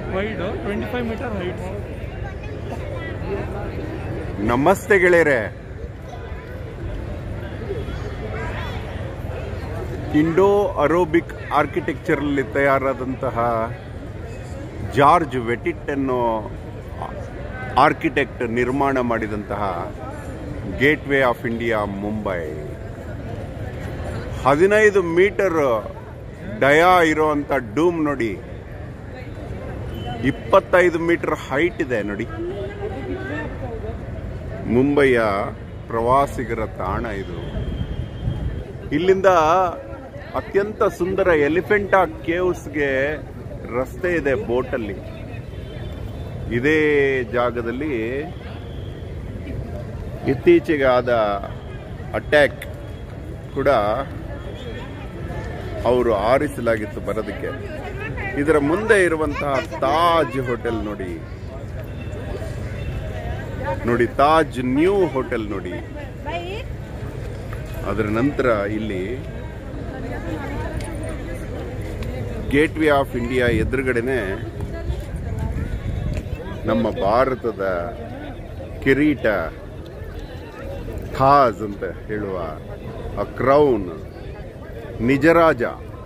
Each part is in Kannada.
wide twenty five metre height ನಮಸ್ತೆ ಗೆಳೆಯರೆ ಇಂಡೋ ಅರೋಬಿಕ್ ಆರ್ಕಿಟೆಕ್ಚರಲ್ಲಿ ತಯಾರಾದಂತಹ ಜಾರ್ಜ್ ವೆಟಿಟ್ ಅನ್ನೋ ಆರ್ಕಿಟೆಕ್ಟ್ ನಿರ್ಮಾಣ ಮಾಡಿದಂತಹ gateway of India Mumbai ಹದಿನೈದು ಮೀಟರ್ ಡಯಾ ಇರೋಂಥ ಡೂಮ್ ನೋಡಿ ಇಪ್ಪತ್ತೈದು ಮೀಟರ್ ಹೈಟ್ ಇದೆ ನೋಡಿ ಮುಂಬೈಯ ಪ್ರವಾಸಿಗರ ತಾಣ ಇದು ಇಲ್ಲಿಂದ ಅತ್ಯಂತ ಸುಂದರ ಎಲಿಫೆಂಟಾ ಕೇವ್ಸ್ಗೆ ರಸ್ತೆ ಇದೆ ಬೋಟಲ್ಲಿ ಇದೇ ಜಾಗದಲ್ಲಿ ಇತ್ತೀಚೆಗೆ ಆದ ಅಟ್ಯಾಕ್ ಕೂಡ ಅವರು ಆರಿಸಲಾಗಿತ್ತು ಬರೋದಕ್ಕೆ ಇದರ ಮುಂದೆ ಇರುವಂತಹ ತಾಜ್ ಹೋಟೆಲ್ ನೋಡಿ ನೋಡಿ ತಾಜ್ ನ್ಯೂ ಹೋಟೆಲ್ ನೋಡಿ ಅದರ ನಂತರ ಇಲ್ಲಿ ಗೇಟ್ ವೇ ಆಫ್ ಇಂಡಿಯಾ ಎದುರುಗಡೆನೆ ನಮ್ಮ ಭಾರತದ ಕಿರೀಟ ಖಾಜ್ ಅಂತ ಹೇಳುವ ಆ ಕ್ರೌನ್ ನಿಜರಾಜ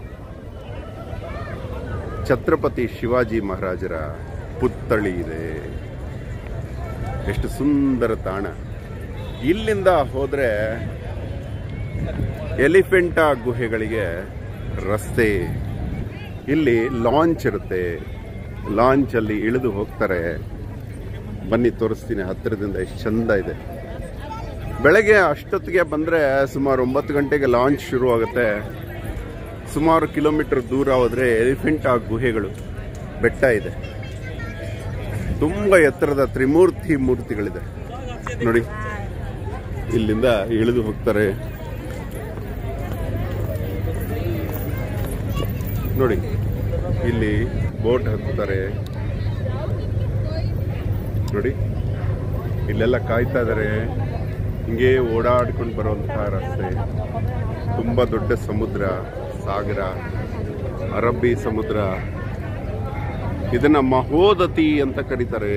ಛತ್ರಪತಿ ಶಿವಾಜಿ ಮಹಾರಾಜರ ಪುತ್ಥಳಿ ಇದೆ ಎಷ್ಟು ಸುಂದರ ತಾಣ ಇಲ್ಲಿಂದ ಹೋದ್ರೆ ಎಲಿಫೆಂಟಾ ಗುಹೆಗಳಿಗೆ ರಸ್ತೆ ಇಲ್ಲಿ ಲಾಂಚ್ ಇರುತ್ತೆ ಲಾಂಚ್ ಅಲ್ಲಿ ಇಳಿದು ಹೋಗ್ತಾರೆ ಬನ್ನಿ ತೋರಿಸ್ತೀನಿ ಹತ್ತಿರದಿಂದ ಎಷ್ಟು ಚಂದ ಇದೆ ಬೆಳಗ್ಗೆ ಅಷ್ಟೊತ್ತಿಗೆ ಬಂದರೆ ಸುಮಾರು ಒಂಬತ್ತು ಗಂಟೆಗೆ ಲಾಂಚ್ ಶುರು ಆಗುತ್ತೆ ಸುಮಾರು ಕಿಲೋಮೀಟರ್ ದೂರ ಹೋದರೆ ಎಲಿಫೆಂಟಾ ಗುಹೆಗಳು ಬೆಟ್ಟ ಇದೆ ತುಂಬ ಎತ್ತರದ ತ್ರಿಮೂರ್ತಿ ಮೂರ್ತಿಗಳಿದೆ ನೋಡಿ ಇಲ್ಲಿಂದ ಇಳಿದು ಹೋಗ್ತಾರೆ ನೋಡಿ ಇಲ್ಲಿ ಬೋಟ್ ಹತ್ತುತ್ತಾರೆ ನೋಡಿ ಇಲ್ಲೆಲ್ಲ ಕಾಯ್ತಾ ಇದ್ದಾರೆ ಹಿಂಗೆ ಓಡಾಡ್ಕೊಂಡು ಬರುವಂತಹ ರಸ್ತೆ ತುಂಬಾ ದೊಡ್ಡ ಸಮುದ್ರ ಸಾಗರ ಅರಬ್ಬಿ ಸಮುದ್ರ ಇದನ್ನ ಮಹೋದತಿ ಅಂತ ಕರೀತಾರೆ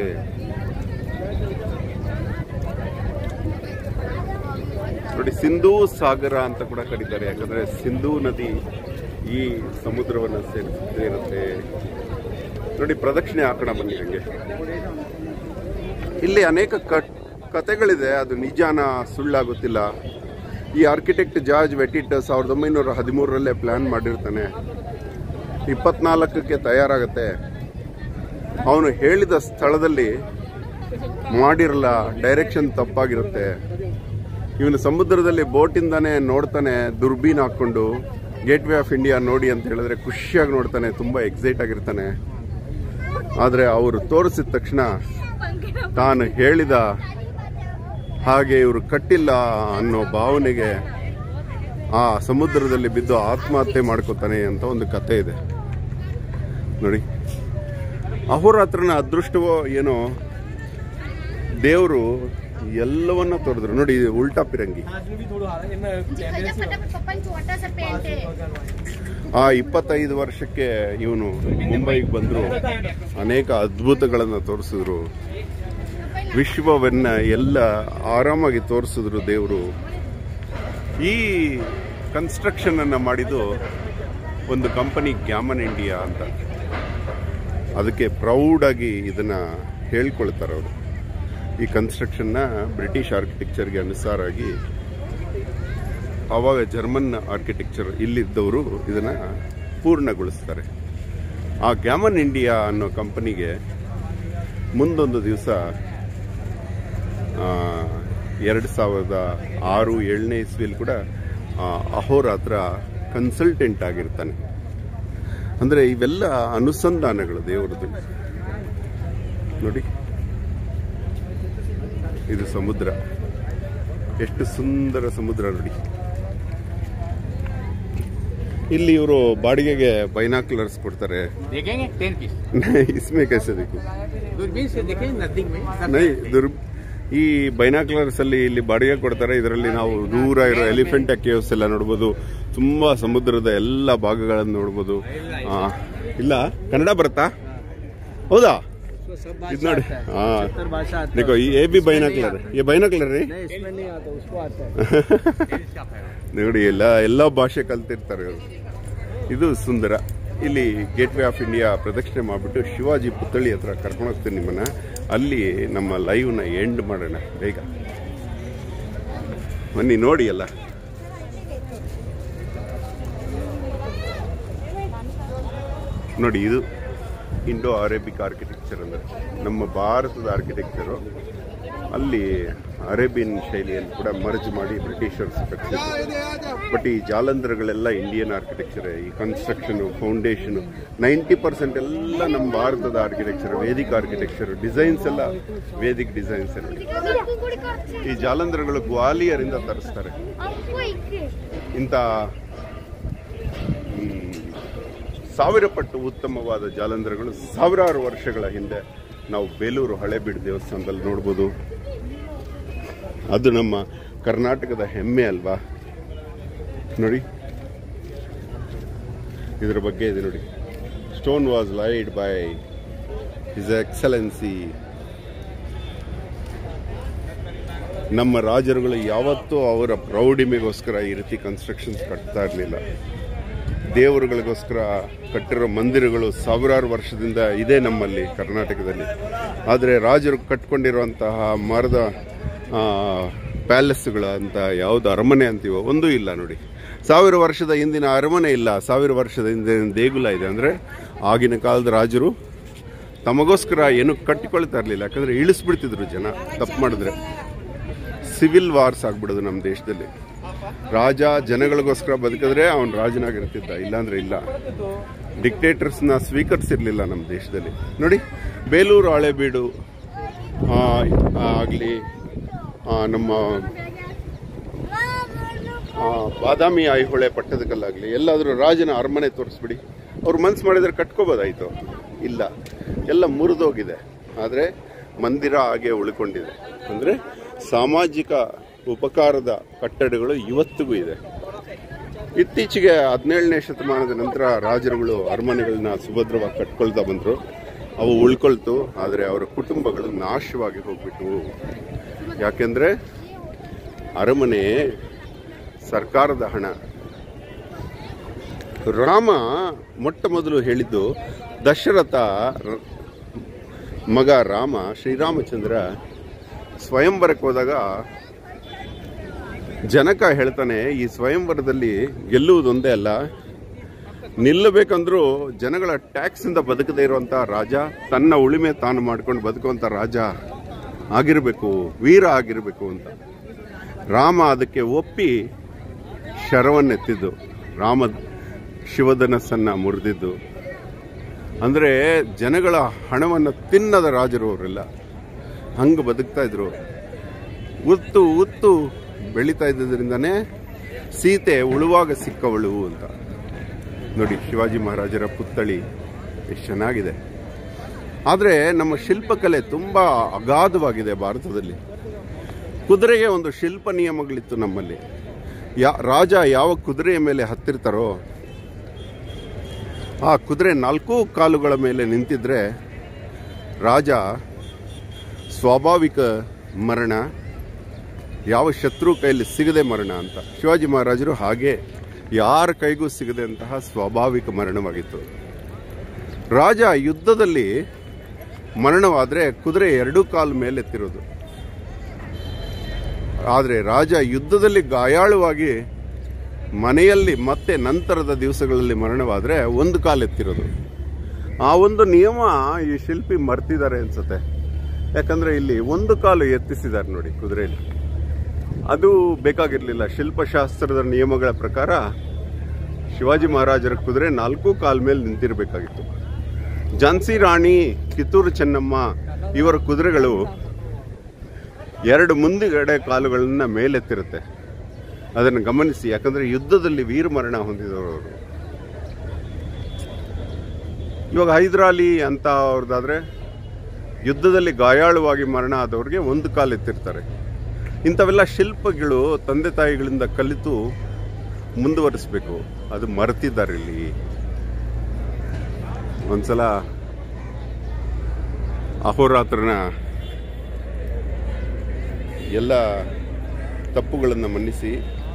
ನೋಡಿ ಸಿಂಧೂ ಸಾಗರ ಅಂತ ಕೂಡ ಕರೀತಾರೆ ಯಾಕಂದ್ರೆ ಸಿಂಧೂ ನದಿ ಈ ಸಮುದ್ರವನ್ನು ಸೇರಿ ಸೇರುತ್ತೆ ನೋಡಿ ಪ್ರದಕ್ಷಿಣೆ ಹಾಕೋಣ ಬನ್ನಿ ಹಂಗೆ ಇಲ್ಲಿ ಅನೇಕ ಕಟ್ ಕತೆಗಳಿದೆ ಅದು ನಿಜಾನ ಸುಳ್ಳಾಗುತ್ತಿಲ್ಲ ಈ ಆರ್ಕಿಟೆಕ್ಟ್ ಜಾರ್ಜ್ ವೆಟಿಟ್ ಸಾವಿರದ ಒಂಬೈನೂರ ಹದಿಮೂರರಲ್ಲೇ ಪ್ಲಾನ್ ಮಾಡಿರ್ತಾನೆ ಇಪ್ಪತ್ನಾಲ್ಕಕ್ಕೆ ತಯಾರಾಗತ್ತೆ ಅವನು ಹೇಳಿದ ಸ್ಥಳದಲ್ಲಿ ಮಾಡಿರಲ್ಲ ಡೈರೆಕ್ಷನ್ ತಪ್ಪಾಗಿರುತ್ತೆ ಇವನು ಸಮುದ್ರದಲ್ಲಿ ಬೋಟಿಂದಾನೆ ನೋಡ್ತಾನೆ ದುರ್ಬೀನ್ ಹಾಕೊಂಡು ಗೇಟ್ ವೇ ಆಫ್ ಇಂಡಿಯಾ ನೋಡಿ ಅಂತ ಹೇಳಿದ್ರೆ ಖುಷಿಯಾಗಿ ನೋಡ್ತಾನೆ ತುಂಬಾ ಎಕ್ಸೈಟ್ ಆಗಿರ್ತಾನೆ ಆದರೆ ಅವರು ತೋರಿಸಿದ ತಕ್ಷಣ ತಾನು ಹೇಳಿದ ಹಾಗೆ ಇವರು ಕಟ್ಟಿಲ್ಲ ಅನ್ನೋ ಭಾವನೆಗೆ ಆ ಸಮುದ್ರದಲ್ಲಿ ಬಿದ್ದು ಆತ್ಮಹತ್ಯೆ ಮಾಡ್ಕೋತಾನೆ ಅಂತ ಒಂದು ಕತೆ ಇದೆ ನೋಡಿ ಅಹೋರಾತ್ರನ ಅದೃಷ್ಟವೋ ಏನೋ ದೇವರು ಎಲ್ಲವನ್ನ ತೋರಿದ್ರು ನೋಡಿ ಇದು ಉಲ್ಟಾ ಪಿರಂಗಿ ಆ ಇಪ್ಪತ್ತೈದು ವರ್ಷಕ್ಕೆ ಇವನು ಮುಂಬೈಗೆ ಬಂದ್ರು ಅನೇಕ ಅದ್ಭುತಗಳನ್ನು ತೋರಿಸಿದ್ರು ವಿಶ್ವವನ್ನ ಎಲ್ಲ ಆರಾಮಾಗಿ ತೋರಿಸಿದ್ರು ದೇವರು ಈ ಕನ್ಸ್ಟ್ರಕ್ಷನ್ ಅನ್ನ ಮಾಡಿದ್ದು ಒಂದು ಕಂಪನಿ ಗ್ಯಾಮನ್ ಇಂಡಿಯಾ ಅಂತ ಅದಕ್ಕೆ ಪ್ರೌಡಾಗಿ ಇದನ್ನ ಹೇಳ್ಕೊಳ್ತಾರೆ ಅವರು ಈ ಕನ್ಸ್ಟ್ರಕ್ಷನ್ನ ಬ್ರಿಟಿಷ್ ಆರ್ಕಿಟೆಕ್ಚರ್ಗೆ ಅನುಸಾರಾಗಿ ಆವಾಗ ಜರ್ಮನ್ ಆರ್ಕಿಟೆಕ್ಚರ್ ಇಲ್ಲಿದ್ದವರು ಇದನ್ನ ಪೂರ್ಣಗೊಳಿಸ್ತಾರೆ ಆ ಗ್ಯಾಮನ್ ಇಂಡಿಯಾ ಅನ್ನೋ ಕಂಪನಿಗೆ ಮುಂದೊಂದು ದಿವಸ ಎರಡು ಸಾವಿರದ ಆರು ಏಳನೇ ಇಸ್ವಿಯಲ್ಲಿ ಕೂಡ ಆ, ಅಹೋರಾತ್ರ ಕನ್ಸಲ್ಟೆಂಟ್ ಆಗಿರ್ತಾನೆ ಅಂದರೆ ಇವೆಲ್ಲ ಅನುಸಂಧಾನಗಳು ದೇವರದು ನೋಡಿ ಇದು ಸಮುದ್ರ ಎಷ್ಟು ಸುಂದರ ಸಮುದ್ರ ನೋಡಿ ಇಲ್ಲಿ ಇವರು ಬಾಡಿಗೆಗೆ ಬೈನಾಕ್ಯುಲರ್ಸ್ ಕೊಡ್ತಾರೆ देखेंगे टेन पीस इसमें कैसे देखो दूरबीन से देखें नजदीक में सब ನೈ ದುರ್ ಈ ಬೈನಾಕ್ಯುಲರ್ಸ್ ಅಲ್ಲಿ ಇಲ್ಲಿ ಬಾಡಿಗೆ ಕೊಡ್ತಾರೆ ಇದರಲ್ಲಿ ನಾವು ದೂರ ಇರೋ ಎಲಿಫೆಂಟ್ ಕೇವ್ಸ್ ಎಲ್ಲ ನೋಡ್ಬೋದು ತುಂಬಾ ಸಮುದ್ರದ ಎಲ್ಲ ಭಾಗಗಳನ್ನು ನೋಡ್ಬೋದು ಆ, ಇಲ್ಲ ಕನ್ನಡ ಬರುತ್ತಾ ಹೌದಾ उसको सब ಇದು भाषा ನೋಡಿ आता है हाँ सत्तर भाषा आता देखो है ये भी बाइनोकुलर है ये बाइनोकुलर है नहीं इसमें नहीं आता उसको आता है ನೋಡಿ ಎಲ್ಲ ಎಲ್ಲ ಭಾಷೆ ಕಲ್ತಿರ್ತಾರೆ ಇವರು ಇದು ಸುಂದರ ಇಲ್ಲಿ ಗೇಟ್ ವೇ ಆಫ್ ಇಂಡಿಯಾ ಪ್ರದಕ್ಷಿಣೆ ಮಾಡಿಬಿಟ್ಟು ಶಿವಾಜಿ ಪುತ್ಥಳಿ ಹತ್ರ ಕರ್ಕೊಂಡು ಹೋಗ್ತೀನಿ ನಿಮ್ಮನ್ನ ಅಲ್ಲಿ ನಮ್ಮ ಲೈವ್ನ ಎಂಡ್ ಮಾಡೋಣ ಬೇಗ ಬನ್ನಿ ನೋಡಿ ಎಲ್ಲ ನೋಡಿ ಇದು ಇಂಡೋ ಅರೇಬಿಕ್ ಆರ್ಕಿಟೆಕ್ಚರ್ ಅಂದರೆ ನಮ್ಮ ಭಾರತದ ಆರ್ಕಿಟೆಕ್ಚರು ಅಲ್ಲಿ ಅರೇಬಿಯನ್ ಶೈಲಿಯಲ್ಲಿ ಕೂಡ ಮರ್ಜ್ ಮಾಡಿ ಬ್ರಿಟಿಷರ್ಸ್ ಕಟ್ಟಿಸಿದ್ರು ಬಟ್ ಈ ಜಾಲಂಧರಗಳೆಲ್ಲ ಇಂಡಿಯನ್ ಆರ್ಕಿಟೆಕ್ಚರ್ ಈ ಕನ್ಸ್ಟ್ರಕ್ಷನ್ ಫೌಂಡೇಶನ್ ನೈಂಟಿ ಪರ್ಸೆಂಟ್ ಎಲ್ಲ ನಮ್ಮ ಭಾರತದ ಆರ್ಕಿಟೆಕ್ಚರ್ ವೇದಿಕ್ ಆರ್ಕಿಟೆಕ್ಚರ್ ಡಿಸೈನ್ಸ್ ಎಲ್ಲ ವೇದಿಕ್ ಡಿಸೈನ್ಸ್ ನೋಡಿ ಈ ಜಾಲಂಧರಗಳು ಗ್ವಾಲಿಯರಿಂದ ತರಿಸ್ತಾರೆ ಇಂಥ ಮ್, ಸಾವಿರ ಪಟ್ಟು ಉತ್ತಮವಾದ ಜಾಲಂಧರಗಳು ಸಾವಿರಾರು ವರ್ಷಗಳ ಹಿಂದೆ ನಾವು ಬೇಲೂರು ಹಳೆಬೀಡು ದೇವಸ್ಥಾನದಲ್ಲಿ ನೋಡ್ಬೋದು ಅದು ನಮ್ಮ ಕರ್ನಾಟಕದ ಹೆಮ್ಮೆ ಅಲ್ವಾ ನೋಡಿ ಇದರ ಬಗ್ಗೆ ಇದೆ ನೋಡಿ stone was laid by his excellency ನಮ್ಮ ರಾಜರುಗಳು ಯಾವತ್ತೂ ಅವರ ಪ್ರೌಢಿಮೆಗೋಸ್ಕರ ಈ ರೀತಿ ಕನ್ಸ್ಟ್ರಕ್ಷನ್ಸ್ ಕಟ್ತಾ ಇರಲಿಲ್ಲ ದೇವರುಗಳಿಗೋಸ್ಕರ ಕಟ್ಟಿರೋ ಮಂದಿರಗಳು ಸಾವಿರಾರು ವರ್ಷದಿಂದ ಇದೆ ನಮ್ಮಲ್ಲಿ ಕರ್ನಾಟಕದಲ್ಲಿ ಆದರೆ ರಾಜರು ಕಟ್ಕೊಂಡಿರುವಂತಹ ಮರದ ಪ್ಯಾಲೇಸ್ಗಳು ಅಂತ ಯಾವುದು ಅರಮನೆ ಅಂತೀವೋ ಒಂದೂ ಇಲ್ಲ ನೋಡಿ ಸಾವಿರ ವರ್ಷದ ಹಿಂದಿನ ಅರಮನೆ ಇಲ್ಲ ಸಾವಿರ ವರ್ಷದ ಹಿಂದಿನ ದೇಗುಲ ಇದೆ ಅಂದರೆ ಆಗಿನ ಕಾಲದ ರಾಜರು ತಮಗೋಸ್ಕರ ಏನು ಕಟ್ಟಿಕೊಳ್ತಾ ಇರಲಿಲ್ಲ ಯಾಕಂದರೆ ಇಳಿಸ್ಬಿಡ್ತಿದ್ರು ಜನ ತಪ್ಪು ಮಾಡಿದ್ರೆ ಸಿವಿಲ್ ವಾರ್ಸ್ ಆಗ್ಬಿಡೋದು ನಮ್ಮ ದೇಶದಲ್ಲಿ ರಾಜ ಜನಗಳಿಗೋಸ್ಕರ ಬದುಕಿದ್ರೆ ಅವನು ರಾಜನಾಗಿರ್ತಿದ್ದ ಇಲ್ಲಾಂದ್ರೆ ಇಲ್ಲ ಡಿಕ್ಟೇಟರ್ಸ್ನ ಸ್ವೀಕರಿಸಿರ್ಲಿಲ್ಲ ನಮ್ಮ ದೇಶದಲ್ಲಿ ನೋಡಿ ಬೇಲೂರು ಹಳೆಬೀಡು ಆಗಲಿ ನಮ್ಮ ಆ, ಬಾದಾಮಿ ಐಹೊಳೆ ಪಟ್ಟದಕಲ್ಲಾಗಲಿ ಎಲ್ಲಾದರೂ ರಾಜನ ಅರಮನೆ ತೋರಿಸ್ಬಿಡಿ ಅವ್ರು ಮನ್ಸು ಮಾಡಿದ್ರೆ ಕಟ್ಕೋಬೋದಾಯ್ತು ಇಲ್ಲ ಎಲ್ಲ ಮುರಿದೋಗಿದೆ ಆದರೆ ಮಂದಿರ ಹಾಗೆ ಉಳ್ಕೊಂಡಿದೆ ಅಂದರೆ ಸಾಮಾಜಿಕ ಉಪಕಾರದ ಕಟ್ಟಡಗಳು ಇವತ್ತಿಗೂ ಇದೆ ಇತ್ತೀಚೆಗೆ ಹದಿನೇಳನೇ ಶತಮಾನದ ನಂತರ ರಾಜರುಗಳು ಅರಮನೆಗಳನ್ನ ಸುಭದ್ರವಾಗಿ ಕಟ್ಕೊಳ್ತಾ ಬಂದರು ಅವು ಉಳ್ಕೊಳ್ತು ಆದರೆ ಅವರ ಕುಟುಂಬಗಳು ನಾಶವಾಗಿ ಹೋಗ್ಬಿಟ್ವು ಯಾಕೆಂದ್ರೆ ಅರಮನೆ ಸರ್ಕಾರದ ಹಣ ರಾಮ ಮೊಟ್ಟ ಮೊದಲು ಹೇಳಿದ್ದು ದಶರಥ ರ- ಮಗ ರಾಮ ಶ್ರೀರಾಮಚಂದ್ರ ಸ್ವಯಂವರಕ್ಕೆ ಹೋದಾಗ ಜನಕ ಹೇಳ್ತಾನೆ ಈ ಸ್ವಯಂವರದಲ್ಲಿ ಗೆಲ್ಲುವುದೊಂದೇ ಅಲ್ಲ ನಿಲ್ಲಬೇಕಂದ್ರೂ ಜನಗಳ ಟ್ಯಾಕ್ಸ್ ಇಂದ ಬದುಕದೇ ಇರುವಂತ ರಾಜ ತನ್ನ ಉಳಿಮೆ ತಾನು ಮಾಡ್ಕೊಂಡು ಬದುಕುವಂತ ರಾಜ ಆಗಿರಬೇಕು ವೀರ ಆಗಿರಬೇಕು ಅಂತ ರಾಮ ಅದಕ್ಕೆ ಒಪ್ಪಿ ಶರವನ್ನೆತ್ತಿದ್ದು ರಾಮ ಶಿವಧನಸ್ಸನ್ನ ಮುರಿದಿದ್ದು ಅಂದ್ರೆ ಜನಗಳ ಹಣವನ್ನು ತಿನ್ನದ ರಾಜರು ಅವರೆಲ್ಲ ಹಂಗೆ ಬದುಕ್ತಾ ಇದ್ರು ಉತ್ತು ಉತ್ತು ಬೆಳೀತಾ ಇದ್ದದ್ರಿಂದನೇ ಸೀತೆ ಉಳುವಾಗ ಸಿಕ್ಕವಳು ಅಂತ ನೋಡಿ ಶಿವಾಜಿ ಮಹಾರಾಜರ ಪುತ್ಥಳಿ ಎಷ್ಟು ಚೆನ್ನಾಗಿದೆ ಆದರೆ ನಮ್ಮ ಶಿಲ್ಪಕಲೆ ತುಂಬ ಅಗಾಧವಾಗಿದೆ ಭಾರತದಲ್ಲಿ ಕುದುರೆಗೆ ಒಂದು ಶಿಲ್ಪ ನಿಯಮಗಳಿತ್ತು ನಮ್ಮಲ್ಲಿ ಯಾ ರಾಜ ಯಾವ ಕುದುರೆಯ ಮೇಲೆ ಹತ್ತಿರ್ತಾರೋ ಆ ಕುದುರೆ ನಾಲ್ಕು ಕಾಲುಗಳ ಮೇಲೆ ನಿಂತಿದ್ರೆ ರಾಜ ಸ್ವಾಭಾವಿಕ ಮರಣ ಯಾವ ಶತ್ರು ಕೈಯಲ್ಲಿ ಸಿಗದೆ ಮರಣ ಅಂತ ಶಿವಾಜಿ ಮಹಾರಾಜರು ಹಾಗೆ ಯಾರ ಕೈಗೂ ಸಿಗದಂತಹ ಸ್ವಾಭಾವಿಕ ಮರಣವಾಗಿತ್ತು ರಾಜ ಯುದ್ಧದಲ್ಲಿ ಮರಣವಾದರೆ ಕುದುರೆ ಎರಡೂ ಕಾಲು ಮೇಲೆತ್ತಿರೋದು ಆದರೆ ರಾಜ ಯುದ್ಧದಲ್ಲಿ ಗಾಯಾಳುವಾಗಿ ಮನೆಯಲ್ಲಿ ಮತ್ತೆ ನಂತರದ ದಿವಸಗಳಲ್ಲಿ ಮರಣವಾದರೆ ಒಂದು ಕಾಲೆತ್ತಿರೋದು ಆ ಒಂದು ನಿಯಮ ಈ ಶಿಲ್ಪಿ ಮರ್ತಿದ್ದಾರೆ ಅನ್ಸುತ್ತೆ ಯಾಕಂದ್ರೆ ಇಲ್ಲಿ ಒಂದು ಕಾಲು ಎತ್ತಿಸಿದ್ದಾರೆ ನೋಡಿ ಕುದುರೆಯಲ್ಲಿ ಅದು ಬೇಕಾಗಿರ್ಲಿಲ್ಲ ಶಿಲ್ಪಶಾಸ್ತ್ರದ ನಿಯಮಗಳ ಪ್ರಕಾರ ಶಿವಾಜಿ ಮಹಾರಾಜರ ಕುದುರೆ ನಾಲ್ಕು ಕಾಲ್ ಮೇಲೆ ನಿಂತಿರಬೇಕಾಗಿತ್ತು ಝಾನ್ಸಿ ರಾಣಿ ಕಿತ್ತೂರು ಚೆನ್ನಮ್ಮ ಇವರ ಕುದುರೆಗಳು ಎರಡು ಮುಂದುಗಡೆ ಕಾಲುಗಳನ್ನ ಮೇಲೆತ್ತಿರುತ್ತೆ ಅದನ್ನು ಗಮನಿಸಿ ಯಾಕಂದ್ರೆ ಯುದ್ಧದಲ್ಲಿ ವೀರಮರಣ ಹೊಂದಿದವರು ಅವರು ಇವಾಗ ಹೈದರಾಲಿ ಅಂತ ಅವ್ರದ್ದಾದ್ರೆ ಯುದ್ಧದಲ್ಲಿ ಗಾಯಾಳುವಾಗಿ ಮರಣ ಆದವ್ರಿಗೆ ಒಂದು ಕಾಲು ಎತ್ತಿರ್ತಾರೆ ಇಂಥವೆಲ್ಲ ಶಿಲ್ಪಗಳು ತಂದೆ ತಾಯಿಗಳಿಂದ ಕಲಿತು ಮುಂದುವರಿಸಬೇಕು ಅದು ಮರೆತಿದ್ದಾರೆ ಇಲ್ಲಿ ಒಂದ್ಸಲ ಅಹೋರಾತ್ರನ ಎಲ್ಲ ತಪ್ಪುಗಳನ್ನು ಮನ್ನಿಸಿ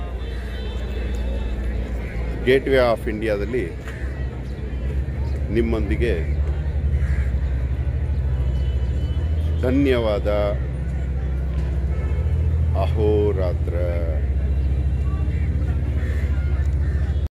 ಗೇಟ್ವೇ ಆಫ್ ಇಂಡಿಯಾದಲ್ಲಿ ನಿಮ್ಮೊಂದಿಗೆ ಧನ್ಯವಾದ ಅಹೋರಾತ್ರ